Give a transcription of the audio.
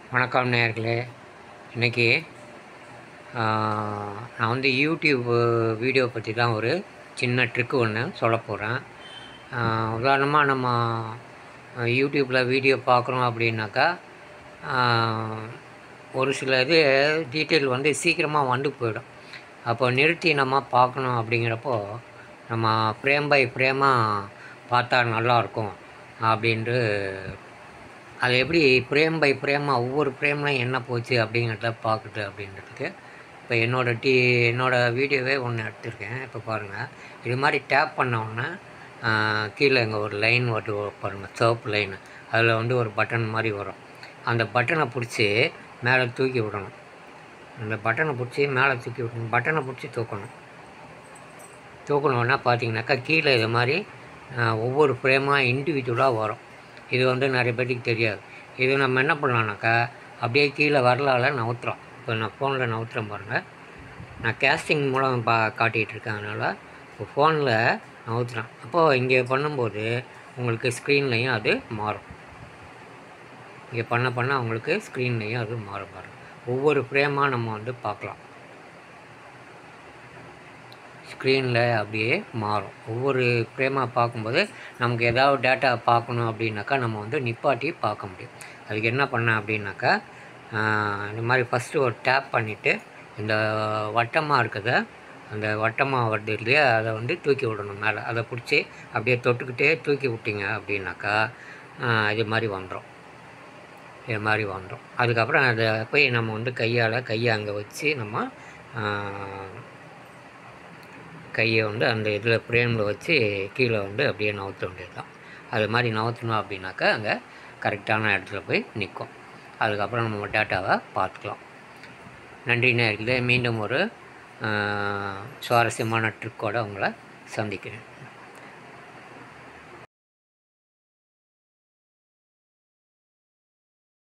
வணக்கம் நேயர்களே இன்றைக்கி நான் வந்து யூடியூப் வீடியோ பற்றி தான் ஒரு சின்ன ட்ரிக்கு ஒன்று சொல்ல போகிறேன் உதாரணமாக நம்ம யூடியூப்பில் வீடியோ பார்க்குறோம் அப்படின்னாக்கா ஆஹ், ஒரு சில இது டீட்டெயில் வந்து சீக்கிரமாக வந்து போயிடும் அப்போ நிறுத்தி நம்ம பார்க்கணும் அப்படிங்கிறப்போ நம்ம ஃப்ரேம் பை ஃப்ரேமாக பார்த்தா நல்லாயிருக்கும் அப்படின்ட்டு அது எப்படி ஃப்ரேம் பை ஃப்ரேமாக ஒவ்வொரு ஃப்ரேம்லையும் என்ன போச்சு அப்படிங்கிறத பார்க்குது அப்படின்றதுக்கு இப்போ என்னோட டி என்னோடய வீடியோவே ஒன்று எடுத்திருக்கேன் இப்போ பாருங்கள் இது மாதிரி டேப் பண்ண உடனே ஆஹ், கீழே இங்கே ஒரு லைன் வட்டு பாருங்கள் சிவப்பு லைன் அதில் வந்து ஒரு பட்டன் மாதிரி வரும் அந்த பட்டனை பிடிச்சி மேலே தூக்கி விடணும் அந்த பட்டனை பிடிச்சி மேலே தூக்கி விடணும் பட்டனை பிடிச்சி தூக்கணும் தூக்கணுன்னா பார்த்தீங்கன்னாக்கா கீழே இது மாதிரி ஆஹ், ஒவ்வொரு ஃப்ரேமாக இண்டிவிஜுவலாக வரும் இது வந்து நிறைய பேருக்கு தெரியாது இது நம்ம என்ன பண்ணலாம்னாக்கா அப்படியே கீழே வரலால நவுத்துறோம் இப்போ நான் ஃபோனில் நவுத்துறேன் பாருங்கள் நான் கேஸ்டிங் மூலம் பா காட்டிகிட்டு இருக்கேன் அதனால் இப்போ ஃபோனில் நவுத்துறேன் அப்போது இங்கே பண்ணும்போது உங்களுக்கு ஸ்க்ரீன்லேயும் அது மாறும் இங்கே பண்ண பண்ண உங்களுக்கு ஸ்க்ரீன்லேயும் அது மாறும் பாருங்கள் ஒவ்வொரு ஃப்ரேமாக நம்ம வந்து பார்க்கலாம் ஸ்க்ரீனில் அப்படியே மாறும் ஒவ்வொரு ஃப்ரேமாக பார்க்கும்போது நமக்கு ஏதாவது டேட்டா பார்க்கணும் அப்படின்னாக்கா நம்ம வந்து நிப்பாட்டி பார்க்க முடியும் அதுக்கு என்ன பண்ணேன் அப்படின்னாக்கா ஆஹ், இந்த மாதிரி ஃபஸ்ட்டு ஒரு டேப் பண்ணிவிட்டு இந்த வட்டமாக இருக்கிறத அந்த வட்டமாக வருது இல்லையா அதை வந்து தூக்கி விடணும் மேலே அதை பிடிச்சி அப்படியே தொட்டுக்கிட்டே தூக்கி விட்டீங்க அப்படின்னாக்கா ஆஹ், இது மாதிரி வந்துடும் இது மாதிரி வந்துடும் அதுக்கப்புறம் அதை போய் நம்ம வந்து கையால் கையை அங்கே வச்சு நம்ம ஆஹ், கையை வந்து அந்த இதில் ஃப்ரேமில் வச்சு கீழே வந்து அப்படியே நவுத்த வேண்டியது தான் அது மாதிரி நவுத்தணும் அப்படின்னாக்கா அங்கே கரெக்டான இடத்துல போய் நிற்கும் அதுக்கப்புறம் நம்ம டேட்டாவை பார்த்துக்கலாம் நன்றி நேர்களே மீண்டும் ஒரு ஆஹ், சுவாரஸ்யமான ட்ரிக்கோடு உங்களை சந்திக்கிறேன்